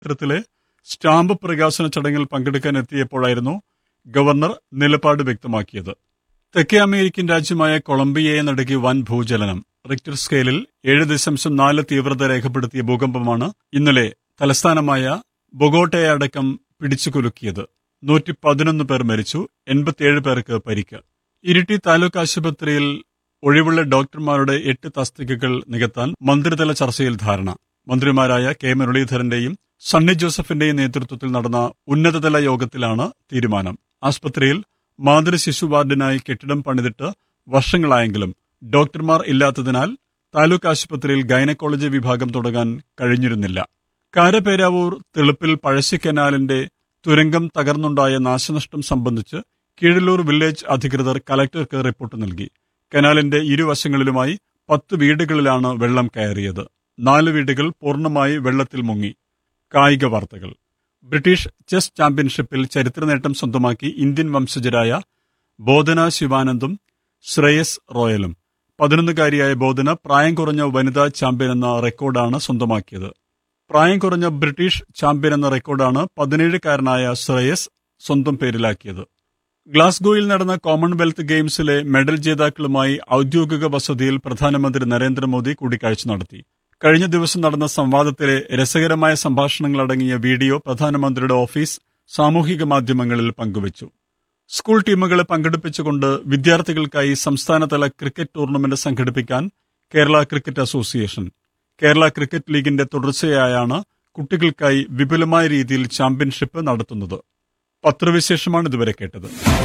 ക്ഷേത്രത്തിലെ സ്റ്റാമ്പ് പ്രകാശന ചടങ്ങിൽ പങ്കെടുക്കാൻ എത്തിയപ്പോഴായിരുന്നു ഗവർണർ നിലപാട് വ്യക്തമാക്കിയത് തെക്കേ അമേരിക്കൻ രാജ്യമായ കൊളംബിയയെ നടുക്കി വൻ ഭൂചലനം റിക്ടർ സ്കെയിലിൽ ഏഴ് ദശാംശം നാല് തീവ്രത രേഖപ്പെടുത്തിയ ഭൂകമ്പമാണ് ഇന്നലെ തലസ്ഥാനമായ ബൊഗോട്ടയെ അടക്കം പിടിച്ചുകുലുക്കിയത് നൂറ്റി പതിനൊന്ന് പേർ മരിച്ചു എൺപത്തിയേഴ് പേർക്ക് പരിക്ക് ഇരിട്ടി താലൂക്ക് ആശുപത്രിയിൽ ഒഴിവുള്ള ഡോക്ടർമാരുടെ എട്ട് തസ്തികകൾ നികത്താൻ മന്ത്രിതല ചർച്ചയിൽ ധാരണ മന്ത്രിമാരായ കെ മുരളീധരന്റെയും സണ്ണി ജോസഫിന്റെയും നേതൃത്വത്തിൽ നടന്ന ഉന്നതതല യോഗത്തിലാണ് തീരുമാനം ആസ്പത്രിയിൽ മാതൃ ശിശു വാർഡിനായി കെട്ടിടം പണിതിട്ട് വർഷങ്ങളായെങ്കിലും ഡോക്ടർമാർ ഇല്ലാത്തതിനാൽ താലൂക്ക് ആശുപത്രിയിൽ ഗൈനക്കോളജി വിഭാഗം തുടങ്ങാൻ കഴിഞ്ഞിരുന്നില്ല കാരപേരാവൂർ തെളുപ്പിൽ പഴശ്ശി കനാലിന്റെ തുരങ്കം തകർന്നുണ്ടായ നാശനഷ്ടം സംബന്ധിച്ച് കീഴല്ലൂർ വില്ലേജ് അധികൃതർ കലക്ടർക്ക് റിപ്പോർട്ട് നൽകി കനാലിന്റെ ഇരുവശങ്ങളിലുമായി പത്ത് വീടുകളിലാണ് വെള്ളം കയറിയത് നാല് വീടുകൾ പൂർണ്ണമായി വെള്ളത്തിൽ മുങ്ങി കായിക വാർത്തകൾ ബ്രിട്ടീഷ് ചെസ് ചാമ്പ്യൻഷിപ്പിൽ ചരിത്ര നേട്ടം സ്വന്തമാക്കി ഇന്ത്യൻ വംശജരായ ബോധന ശിവാനന്ദും ശ്രേയസ് റോയലും പതിനൊന്നുകാരിയായ ബോധന പ്രായം കുറഞ്ഞ വനിതാ ചാമ്പ്യൻ എന്ന റെക്കോർഡാണ് സ്വന്തമാക്കിയത് പ്രായം കുറഞ്ഞ ബ്രിട്ടീഷ് ചാമ്പ്യൻ എന്ന റെക്കോർഡാണ് പതിനേഴുകാരനായ ശ്രേയസ് സ്വന്തം പേരിലാക്കിയത് ഗ്ലാസ്ഗോയിൽ നടന്ന കോമൺവെൽത്ത് ഗെയിംസിലെ മെഡൽ ജേതാക്കളുമായി ഔദ്യോഗിക വസതിയിൽ പ്രധാനമന്ത്രി നരേന്ദ്രമോദി കൂടിക്കാഴ്ച നടത്തി കഴിഞ്ഞ ദിവസം നടന്ന സംവാദത്തിലെ രസകരമായ സംഭാഷണങ്ങളടങ്ങിയ വീഡിയോ പ്രധാനമന്ത്രിയുടെ ഓഫീസ് സാമൂഹിക മാധ്യമങ്ങളിൽ പങ്കുവച്ചു സ്കൂൾ ടീമുകളെ പങ്കെടുപ്പിച്ചുകൊണ്ട് വിദ്യാർത്ഥികൾക്കായി സംസ്ഥാനതല ക്രിക്കറ്റ് ടൂർണമെന്റ് സംഘടിപ്പിക്കാൻ Kerala cricket association Kerala cricket ലീഗിന്റെ തുടർച്ചയായാണ് കുട്ടികൾക്കായി വിപുലമായ രീതിയിൽ ചാമ്പ്യൻഷിപ്പ് നടത്തുന്നത് പത്രവിശേഷമാണ് ഇതുവരെ കേട്ടത്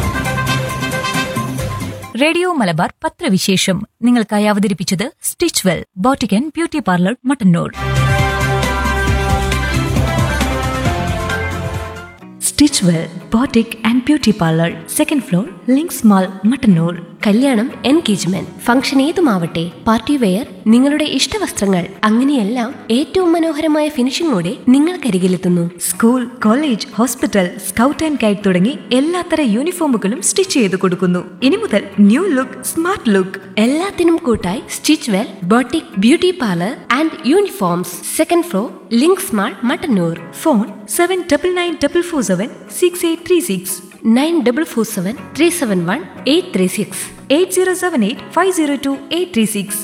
റേഡിയോ മലബാർ പത്രവിശേഷം നിങ്ങൾക്കായി അവതരിപ്പിച്ചത് stitch well boutique and beauty parlour Mattannur stitch well boutique and beauty parlour second floor links mall Mattannur കല്യാണം എൻഗേജ്മെന്റ് ഫംഗ്ഷൻ ഏതുമാവട്ടെ പാർട്ടി വെയർ നിങ്ങളുടെ ഇഷ്ടവസ്ത്രങ്ങൾ അങ്ങനെയെല്ലാം ഏറ്റവും മനോഹരമായ ഫിനിഷിംഗോടെ നിങ്ങൾക്കരികിലെത്തുന്നു school college hospital scout and guide തുടങ്ങി എല്ലാത്തര യൂണിഫോമുകളും സ്റ്റിച്ച് ചെയ്ത് കൊടുക്കുന്നു ഇനി മുതൽ ന്യൂ ലുക്ക് സ്മാർട്ട് ലുക്ക് എല്ലാത്തിനും കൂട്ടായി stitch well boutique beauty parlour and uniforms second floor links mall Mattannur phone seven double nine double four seven six eight three six nine double four seven three seven one eight three six eight zero seven eight five zero two eight three six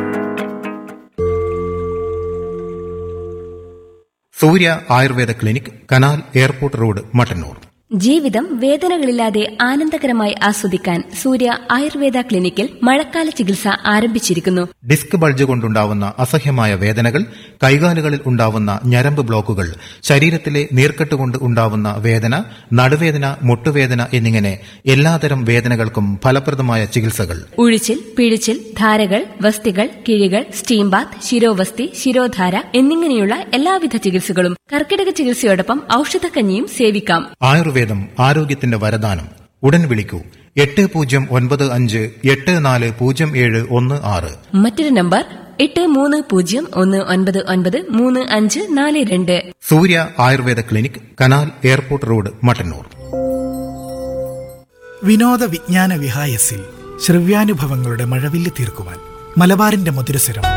Surya Ayurveda clinic canal airport road Mattannur ജീവിതം വേദനകളില്ലാതെ ആനന്ദകരമായി ആസ്വദിക്കാൻ സൂര്യ ആയുർവേദ ക്ലിനിക്കിൽ മഴക്കാല ചികിത്സ ആരംഭിച്ചിരിക്കുന്നു disc bulge കൊണ്ടുണ്ടാവുന്ന അസഹ്യമായ വേദനകൾ കൈകാലുകളിൽ ഉണ്ടാവുന്ന ഞരമ്പ് ബ്ലോക്കുകൾ ശരീരത്തിലെ നീർക്കെട്ട് കൊണ്ട് ഉണ്ടാവുന്ന വേദന നടുവേദന മുട്ടുവേദന എന്നിങ്ങനെ എല്ലാതരം വേദനകൾക്കും ഫലപ്രദമായ ചികിത്സകൾ ഉഴിച്ചിൽ പിഴിച്ചിൽ ധാരകൾ വസ്തികൾ കിഴികൾ സ്റ്റീം ബാത്ത് ശിരോവസ്തി ശിരോധാര എന്നിങ്ങനെയുള്ള എല്ലാവിധ ചികിത്സകളും കർക്കിടക ചികിത്സയോടൊപ്പം ഔഷധക്കഞ്ഞിയും സേവിക്കാം ആയുർവേദം ആരോഗ്യത്തിന്റെ വരദാനം ഉടൻ വിളിക്കൂ എട്ട് പൂജ്യം ഒൻപത് അഞ്ച് എട്ട് നാല് പൂജ്യം ഏഴ് ഒന്ന് ആറ് മറ്റൊരു നമ്പർ എട്ട് മൂന്ന് പൂജ്യം ഒന്ന് ഒൻപത് ഒൻപത് മൂന്ന് അഞ്ച് നാല് രണ്ട് Surya Ayurveda clinic canal airport road Mattannur വിനോദ വിജ്ഞാന വിഹായസിൽ ശ്രവ്യാനുഭവങ്ങളുടെ മഴവില്ല് തീർക്കുവാൻ മലബാറിന്റെ മധുരസ്വരം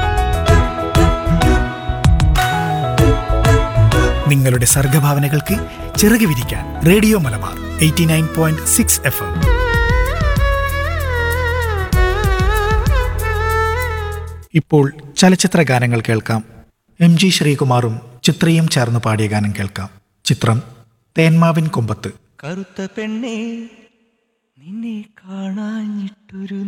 നിങ്ങളുടെ സർഗഭാവനകൾക്ക് ചിറക് വിരിക്കാൻ radio Malabar eighty nine point six F M ഇപ്പോൾ ചലച്ചിത്ര ഗാനങ്ങൾ കേൾക്കാം എം ജി ശ്രീകുമാറും ചിത്രയും ചേർന്ന് പാടിയ ഗാനം കേൾക്കാം ചിത്രം തേന്മാവിൻ കൊമ്പത്ത് കറുത്ത പെണ്ണെ നിന്നെ കാണാഞ്ഞിട്ടൊരു